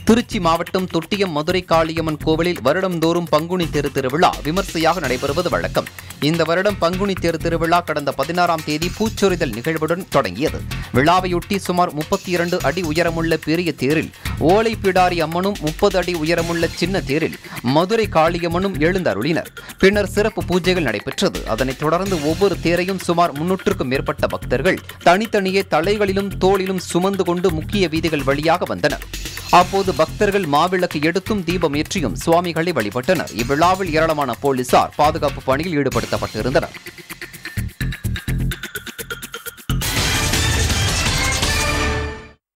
திருச்சி மாவட்டம் தொட்டியம் மதுரை காளியம்மன் கோவிலில் வருடந்தோறும் பங்குனி தேர் திருவிழா விமர்சையாக நடைபெறுவது வழக்கம் இந்த வருடம் பங்குனி தேர் திருவிழா கடந்த பதினாறாம் தேதி பூச்சொரிதல் நிகழ்வுடன் தொடங்கியது விழாவையொட்டி சுமார் முப்பத்தி இரண்டு அடி உயரமுள்ள பெரிய தேரில் ஓலை பிடாரி அம்மனும் முப்பது அடி உயரமுள்ள சின்ன தேரில் மதுரை காளியம்மனும் எழுந்தருளினர் பின்னர் சிறப்பு பூஜைகள் நடைபெற்றது அதனைத் தொடர்ந்து ஒவ்வொரு தேரையும் சுமார் முன்னூற்றுக்கும் மேற்பட்ட பக்தர்கள் தனித்தனியே தலைகளிலும் தோளிலும் சுமந்து கொண்டு முக்கிய வீதிகள் வழியாக வந்தனர் அப்போது பக்தர்கள் மாவிளக்கு எடுத்தும் தீபம் ஏற்றியும் சுவாமிகளை வழிபட்டனர் இவ்விழாவில் ஏராளமான போலீசார் பாதுகாப்பு பணியில் ஈடுபடுத்தப்பட்டிருந்தனர்